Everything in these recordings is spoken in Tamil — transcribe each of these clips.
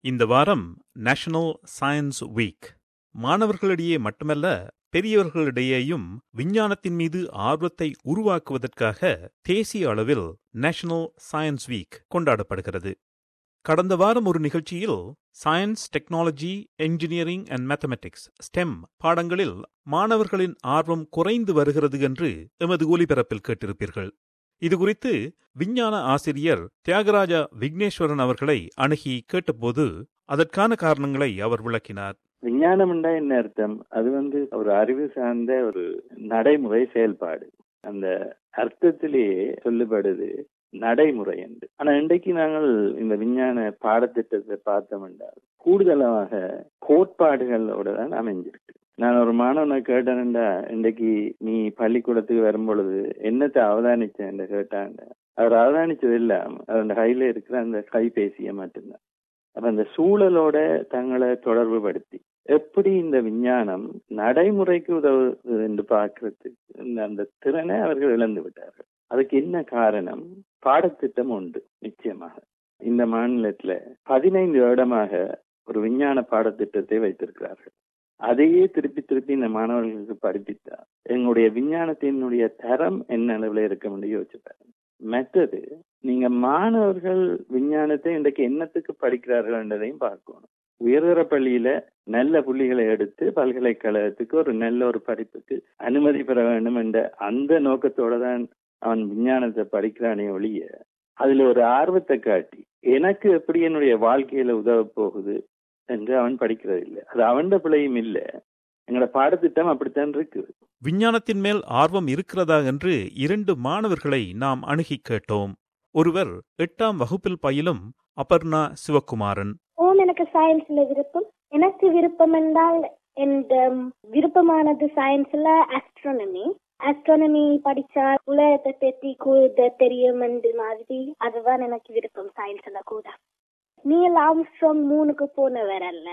இந்த வாரம் நேஷனல் சயின்ஸ் வீக் மாணவர்களிடையே மட்டுமல்ல பெரியவர்களிடையேயும் விஞ்ஞானத்தின் மீது ஆர்வத்தை உருவாக்குவதற்காக தேசிய அளவில் நேஷனல் சயின்ஸ் வீக் கொண்டாடப்படுகிறது கடந்த வாரம் ஒரு நிகழ்ச்சியில் science technology engineering and mathematics STEM பாடங்களில் மாணவர்களின் ஆர்வம் குறைந்து வருகிறது என்று எமது ஒலிபரப்பில் கேட்டிருப்பீர்கள் இதுகுறித்து விஞ்ஞான ஆசிரியர் தியாகராஜா விக்னேஸ்வரன் அவர்களை அணுகி கேட்டபோது அதற்கான காரணங்களை அவர் விளக்கினார் விஞ்ஞானம் என்ன அர்த்தம் அது வந்து ஒரு அறிவு சார்ந்த ஒரு நடைமுறை செயல்பாடு அந்த அர்த்தத்திலேயே சொல்லப்படுது நடைமுறை என்று ஆனா இன்றைக்கு நாங்கள் இந்த விஞ்ஞான பாடத்திட்டத்தை பார்த்தோம் என்றால் கூடுதலாக கோட்பாடுகளோட தான் அமைஞ்சிருக்கு நான் ஒரு மாணவனை கேட்டேன்டா இன்றைக்கு நீ பள்ளிக்கூடத்துக்கு வரும் பொழுது என்னத்தை அவதானிச்சேன் கேட்டாங்க அவர் அவதானிச்சது இல்ல அந்த கையில இருக்கிற அந்த கைபேசியை மட்டும்தான் அப்ப அந்த சூழலோட தங்களை தொடர்பு படுத்தி எப்படி இந்த விஞ்ஞானம் நடைமுறைக்கு உதவுது என்று பார்க்கறதுக்கு அந்த திறனை அவர்கள் இழந்து விட்டார்கள் அதுக்கு என்ன காரணம் பாடத்திட்டம் உண்டு நிச்சயமாக இந்த மாநிலத்துல பதினைந்து வருடமாக ஒரு விஞ்ஞான பாடத்திட்டத்தை வைத்திருக்கிறார்கள் அதையே திருப்பி திருப்பி இந்த மாணவர்களுக்கு படிப்பித்தா எங்களுடைய விஞ்ஞானத்தினுடைய தரம் என்ன அளவில் இருக்க முடியும் யோசிச்சுப்பாரு மற்றது நீங்க மாணவர்கள் விஞ்ஞானத்தை இன்றைக்கு என்னத்துக்கு படிக்கிறார்கள் என்றதையும் பார்க்கணும் உயர்தர பள்ளியில நல்ல புள்ளிகளை எடுத்து பல்கலைக்கழகத்துக்கு ஒரு நல்ல ஒரு படிப்புக்கு அனுமதி பெற வேண்டும் என்ற அந்த நோக்கத்தோட தான் அவன் விஞ்ஞானத்தை படிக்கிறானே ஒழிய அதுல ஒரு ஆர்வத்தை காட்டி எனக்கு எப்படி என்னுடைய வாழ்க்கையில உதவ போகுது என்று அவன் படிக்கிறது இல்லை அது அவன் பிள்ளையும் இல்லை எங்களோட பாடத்திட்டம் அப்படித்தான் இருக்கு விஞ்ஞானத்தின் மேல் ஆர்வம் இருக்கிறதா என்று இரண்டு மாணவர்களை நாம் அணுகி கேட்டோம் ஒருவர் எட்டாம் வகுப்பில் பயிலும் அபர்ணா சிவகுமாரன் ஓம் எனக்கு சயின்ஸ்ல விருப்பம் எனக்கு விருப்பம் என்றால் எந்த விருப்பமானது சயின்ஸ்ல ஆஸ்ட்ரானமி ஆஸ்ட்ரானமி படிச்சா உலகத்தை பற்றி கூட தெரியும் என்று மாதிரி அதுதான் எனக்கு விருப்பம் சயின்ஸ்ல கூட நீல் ஆம்ஸ்ட்ராங் மூணுக்கு போனவர் அல்ல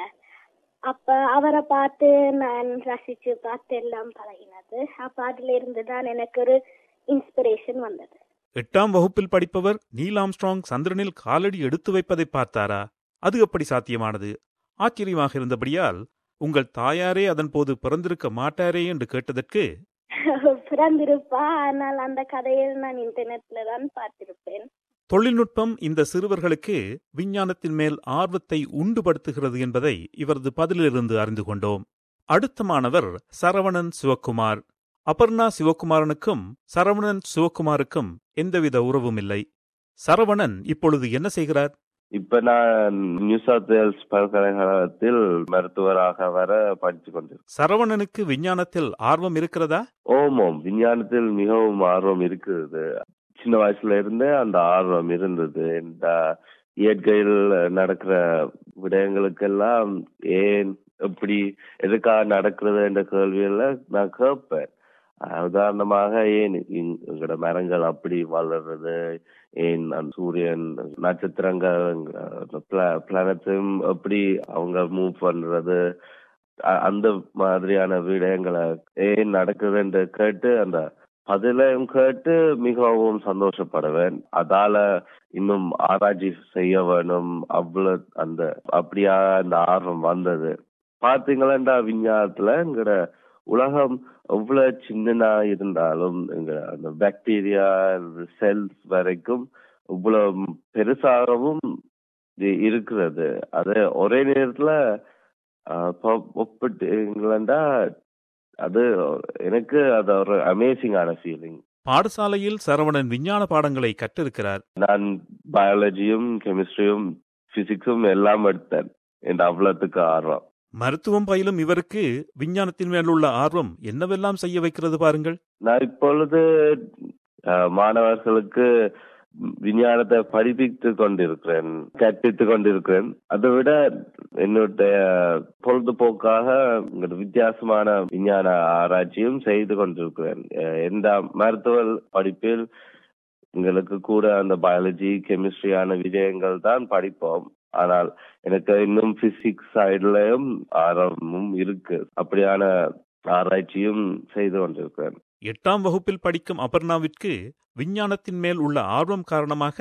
அப்ப அவரை பார்த்து நான் ரசிச்சு பார்த்து எல்லாம் பழகினது அப்ப அதுல இருந்து தான் எனக்கு ஒரு இன்ஸ்பிரேஷன் வந்தது எட்டாம் வகுப்பில் படிப்பவர் நீல் ஆம்ஸ்ட்ராங் சந்திரனில் காலடி எடுத்து வைப்பதை பார்த்தாரா அது எப்படி சாத்தியமானது ஆச்சரியமாக இருந்தபடியால் உங்கள் தாயாரே அதன் போது பிறந்திருக்க மாட்டாரே என்று கேட்டதற்கு பிறந்திருப்பா ஆனால் அந்த கதையை நான் இன்டர்நெட்ல தான் பார்த்திருப்பேன் தொழில்நுட்பம் இந்த சிறுவர்களுக்கு விஞ்ஞானத்தின் மேல் ஆர்வத்தை உண்டுபடுத்துகிறது என்பதை இவரது பதிலிலிருந்து அறிந்து கொண்டோம் அடுத்த மாணவர் சரவணன் சிவக்குமார் அபர்ணா சிவகுமாரனுக்கும் சரவணன் சிவகுமாருக்கும் எந்தவித உறவும் இல்லை சரவணன் இப்பொழுது என்ன செய்கிறார் இப்ப நான் நியூ சவுத் வேல்ஸ் பல்கலைக்கழகத்தில் மருத்துவராக வர படித்து கொண்டிருக்கேன் சரவணனுக்கு விஞ்ஞானத்தில் ஆர்வம் இருக்கிறதா ஓம் ஓம் விஞ்ஞானத்தில் மிகவும் ஆர்வம் இருக்குது சின்ன வயசுல இருந்தே அந்த ஆர்வம் இருந்தது இந்த இயற்கையில் நடக்கிற விடயங்களுக்கெல்லாம் ஏன் எப்படி எதுக்காக நடக்கிறது என்ற கேள்வியில நான் கேட்பேன் உதாரணமாக ஏன் எங்களோட மரங்கள் அப்படி வளர்றது ஏன் அந்த சூரியன் நட்சத்திரங்கள் பிளானட்ஸும் எப்படி அவங்க மூவ் பண்றது அந்த மாதிரியான விடயங்களை ஏன் நடக்குதுன்னு கேட்டு அந்த பதிலையும் கேட்டு மிகவும் சந்தோஷப்படுவேன் அதால இன்னும் ஆராய்ச்சி செய்ய வேணும் அவ்வளவு அந்த அப்படியா அந்த ஆர்வம் வந்தது பாத்தீங்களா விஞ்ஞானத்துல எங்கட உலகம் எவ்வளவு சின்னனா இருந்தாலும் எங்க அந்த பாக்டீரியா செல்ஸ் வரைக்கும் இவ்வளவு பெருசாகவும் இருக்கிறது அது ஒரே நேரத்துல ஒப்பிட்டீங்களா அது எனக்கு அது ஒரு அமேசிங்கான ஃபீலிங் பாடசாலையில் சரவணன் விஞ்ஞான பாடங்களை கற்றிருக்கிறார் நான் பயாலஜியும் கெமிஸ்ட்ரியும் பிசிக்ஸும் எல்லாம் எடுத்தேன் என் அவ்வளவுக்கு ஆர்வம் மருத்துவம் பயிலும் இவருக்கு விஞ்ஞானத்தின் மேல் உள்ள ஆர்வம் என்னவெல்லாம் செய்ய வைக்கிறது பாருங்கள் நான் இப்பொழுது மாணவர்களுக்கு விஞ்ஞானத்தை படிப்பித்து கொண்டிருக்கிறேன் கற்பித்து கொண்டிருக்கிறேன் அதை விட என்னுடைய பொழுதுபோக்காக வித்தியாசமான விஞ்ஞான ஆராய்ச்சியும் செய்து கொண்டிருக்கிறேன் எந்த மருத்துவ படிப்பில் எங்களுக்கு கூட அந்த பயாலஜி கெமிஸ்ட்ரியான விஜயங்கள் தான் படிப்போம் ஆனால் எனக்கு இன்னும் பிசிக்ஸ் சைட்லயும் ஆர்வமும் இருக்கு அப்படியான ஆராய்ச்சியும் செய்து கொண்டிருக்கிறேன் எட்டாம் வகுப்பில் படிக்கும் அபர்ணாவிற்கு விஞ்ஞானத்தின் மேல் உள்ள ஆர்வம் காரணமாக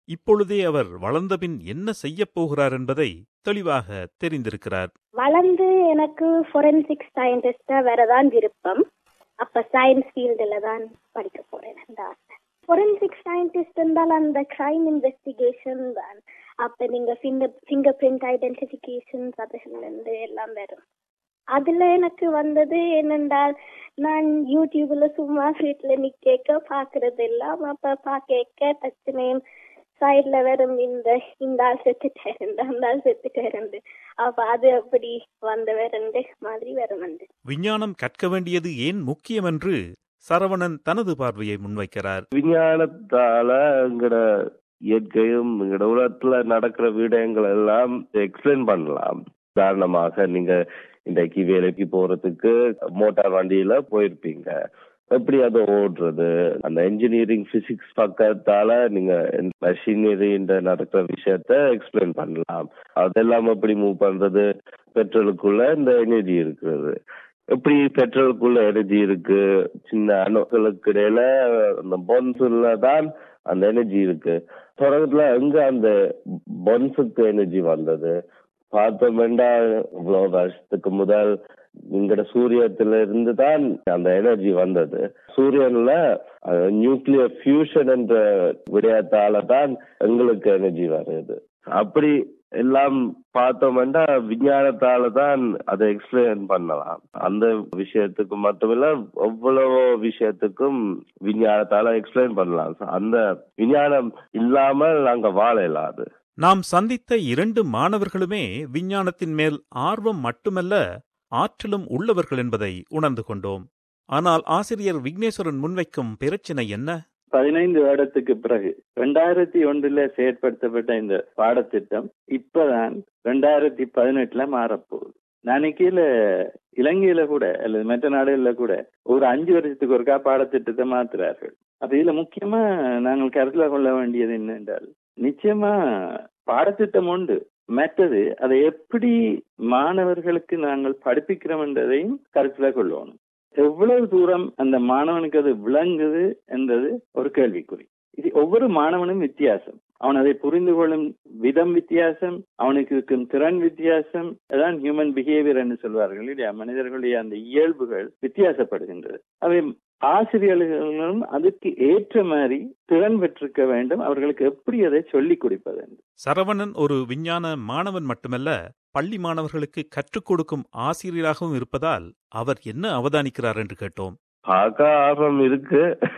இப்பொழுதே அவர் வளர்ந்தபின் என்ன செய்யப் போகிறார் என்பதை தெளிவாக தெரிந்திருக்கிறார் வளர்ந்து எனக்கு ஃபொரென்சிக் சயின்டிஸ்டா வரதான் விருப்பம் அப்ப சயின்ஸ் ஃபீல்டுல தான் படிக்க போறேன் அந்த ஆசை ஃபொரென்சிக் சயின்டிஸ்ட் என்றால் அந்த கிரைம் இன்வெஸ்டிகேஷன் தான் அப்ப நீங்க ஃபிங்கர் ஃபிங்கர் பிரிண்ட் ஐடென்டிபிகேஷன்ஸ் அதுல இருந்து எல்லாம் வரும் அதுல எனக்கு வந்தது என்னென்றால் நான் யூடியூப்ல சும்மா வீட்டுல நிக்க பாக்குறது எல்லாம் அப்ப பாக்க பிரச்சனையும் சைட்ல வரும் இந்த இந்த ஆள் செத்துட்டாரு அந்த ஆள் செத்துட்டாரு அப்ப அது அப்படி வந்த வேறண்டு மாதிரி வருமண்டு விஞ்ஞானம் கற்க வேண்டியது ஏன் முக்கியம் என்று சரவணன் தனது பார்வையை முன்வைக்கிறார் விஞ்ஞானத்தால எங்கட இயற்கையும் எங்கட உலகத்துல நடக்கிற விடயங்கள் எல்லாம் எக்ஸ்பிளைன் பண்ணலாம் உதாரணமாக நீங்க இன்றைக்கு வேலைக்கு போறதுக்கு மோட்டார் வண்டியில போயிருப்பீங்க எப்படி அதை ஓடுறது அந்த இன்ஜினியரிங் பிசிக்ஸ் பக்கத்தால நீங்க மெஷினரி நடக்கிற விஷயத்த எக்ஸ்பிளைன் பண்ணலாம் அதெல்லாம் எப்படி மூவ் பண்றது பெட்ரோலுக்குள்ள இந்த எனர்ஜி இருக்கிறது எப்படி பெட்ரோலுக்குள்ள எனர்ஜி இருக்கு சின்ன அணுக்களுக்கு இடையில அந்த பொன்ஸ்ல தான் அந்த எனர்ஜி இருக்கு தொடக்கத்துல எங்க அந்த பொன்ஸுக்கு எனர்ஜி வந்தது பார்த்தோம்னா இவ்வளவு வருஷத்துக்கு முதல் இங்கட சூரியத்துல இருந்து தான் அந்த எனர்ஜி வந்தது சூரியன்ல நியூக்ளியர் ஃபியூஷன் என்ற விடயத்தால தான் எங்களுக்கு எனர்ஜி வருது அப்படி எல்லாம் பார்த்தோம்னா விஞ்ஞானத்தால தான் அதை எக்ஸ்பிளைன் பண்ணலாம் அந்த விஷயத்துக்கு மட்டுமில்ல எவ்வளவோ விஷயத்துக்கும் விஞ்ஞானத்தால எக்ஸ்பிளைன் பண்ணலாம் அந்த விஞ்ஞானம் இல்லாமல் நாங்க வாழ இயலாது நாம் சந்தித்த இரண்டு மாணவர்களுமே விஞ்ஞானத்தின் மேல் ஆர்வம் மட்டுமல்ல ஆற்றலும் உள்ளவர்கள் என்பதை உணர்ந்து கொண்டோம் ஆனால் ஆசிரியர் விக்னேஸ்வரன் முன்வைக்கும் பிரச்சினை என்ன பதினைந்து வருடத்துக்கு பிறகு ரெண்டாயிரத்தி ஒன்றுல செயற்படுத்தப்பட்ட இந்த பாடத்திட்டம் இப்பதான் ரெண்டாயிரத்தி பதினெட்டுல மாறப்போகுது நினைக்கையில இலங்கையில கூட அல்லது மற்ற நாடுகள்ல கூட ஒரு அஞ்சு வருஷத்துக்கு ஒருக்கா பாடத்திட்டத்தை மாத்துறார்கள் அப்ப இதுல முக்கியமா நாங்கள் கருத்துல கொள்ள வேண்டியது என்னென்றால் நிச்சயமா பாடத்திட்டம் உண்டு மற்றது அதை எப்படி மாணவர்களுக்கு நாங்கள் படிப்பிக்கிறோம் என்றதையும் கருத்துல கொள்ளணும் எவ்வளவு தூரம் அந்த மாணவனுக்கு அது விளங்குது என்றது ஒரு கேள்விக்குறி இது ஒவ்வொரு மாணவனும் வித்தியாசம் அவன் அதை புரிந்து கொள்ளும் விதம் வித்தியாசம் அவனுக்கு இருக்கும் திறன் வித்தியாசம் அதான் ஹியூமன் பிஹேவியர் என்று சொல்வார்கள் இல்லையா மனிதர்களுடைய அந்த இயல்புகள் வித்தியாசப்படுகின்றது அவை ஆசிரியர்களும் அதுக்கு ஏற்ற மாதிரி திறன் பெற்றிருக்க வேண்டும் அவர்களுக்கு எப்படி அதை சொல்லிக் கொடுப்பது என்று சரவணன் ஒரு விஞ்ஞான மாணவன் மட்டுமல்ல பள்ளி மாணவர்களுக்கு கற்றுக் கொடுக்கும் ஆசிரியராகவும் இருப்பதால் அவர் என்ன அவதானிக்கிறார் என்று கேட்டோம் பார்க்க ஆர்வம் இருக்கு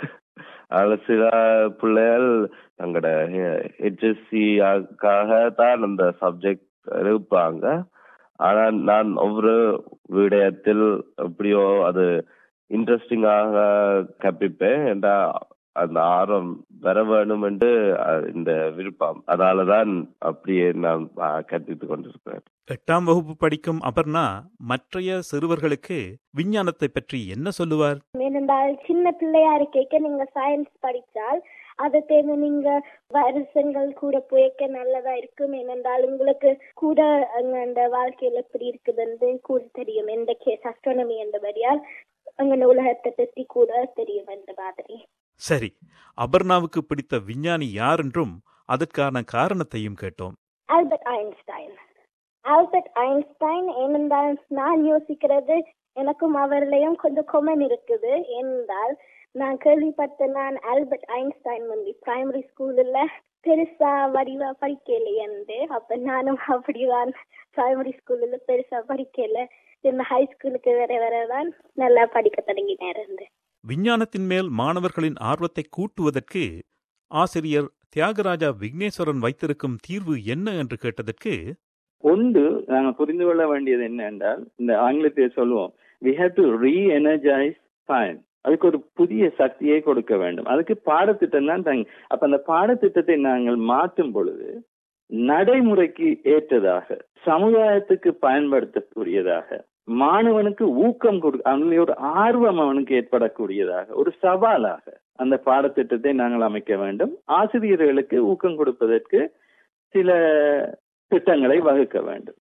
அதுல சில பிள்ளைகள் தங்களோட ஹெச்எஸ்சிக்காக தான் அந்த சப்ஜெக்ட் இருப்பாங்க ஆனா நான் ஒவ்வொரு விடயத்தில் எப்படியோ அது இன்ட்ரெஸ்டிங்காக கற்பிப்பேன் என்றா அந்த ஆர்வம் வர வேணும் என்று இந்த விருப்பம் அதனாலதான் அப்படியே நான் கற்பித்துக் கொண்டிருக்கிறேன் எட்டாம் வகுப்பு படிக்கும் அபர்ணா மற்றைய சிறுவர்களுக்கு விஞ்ஞானத்தை பற்றி என்ன சொல்லுவார் ஏனென்றால் சின்ன பிள்ளையா இருக்க நீங்க சயின்ஸ் படிச்சால் அதை தேர்ந்து நீங்க வருஷங்கள் கூட போய்க்க நல்லதா இருக்கும் ஏனென்றால் உங்களுக்கு கூட அந்த வாழ்க்கையில எப்படி இருக்குதுன்னு கூட தெரியும் எந்த கேஸ் அஸ்ட்ரானமி என்றபடியால் அங்க உலகத்தை பற்றி கூட தெரியும் என்ற மாதிரி சரி அபர்ணாவுக்கு பிடித்த விஞ்ஞானி யார் என்றும் அதற்கான காரணத்தையும் கேட்டோம் ஆல்பர்ட் ஐன்ஸ்டைன் ஆல்பர்ட் ஐன்ஸ்டைன் ஏனென்றால் நான் யோசிக்கிறது எனக்கும் அவர்லயும் கொஞ்சம் கொமன் இருக்குது ஏனென்றால் நான் கேள்விப்பட்ட நான் ஆல்பர்ட் ஐன்ஸ்டைன் வந்து பிரைமரி ஸ்கூல்ல பெருசா வடிவா படிக்கலையண்டு அப்ப நானும் அப்படிதான் பிரைமரி ஸ்கூல்ல பெருசா படிக்கல இந்த ஹை ஸ்கூலுக்கு வேற வேறதான் நல்லா படிக்க தொடங்கினேன் இருந்து விஞ்ஞானத்தின் மேல் மாணவர்களின் ஆர்வத்தை கூட்டுவதற்கு ஆசிரியர் தியாகராஜா விக்னேஸ்வரன் வைத்திருக்கும் தீர்வு என்ன என்று கேட்டதற்கு ஒன்று நாங்க புரிந்து கொள்ள வேண்டியது என்ன என்றால் இந்த ஆங்கிலத்தை சொல்லுவோம் we have to re energise science அதுக்கு ஒரு புதிய சக்தியை கொடுக்க வேண்டும் அதுக்கு பாடத்திட்டம் தான் தங்க அப்ப அந்த பாடத்திட்டத்தை நாங்கள் மாற்றும் பொழுது நடைமுறைக்கு ஏற்றதாக சமுதாயத்துக்கு பயன்படுத்தக்கூடியதாக மாணவனுக்கு ஊக்கம் கொடு அவனுடைய ஒரு ஆர்வம் அவனுக்கு ஏற்படக்கூடியதாக ஒரு சவாலாக அந்த பாடத்திட்டத்தை நாங்கள் அமைக்க வேண்டும் ஆசிரியர்களுக்கு ஊக்கம் கொடுப்பதற்கு சில திட்டங்களை வகுக்க வேண்டும்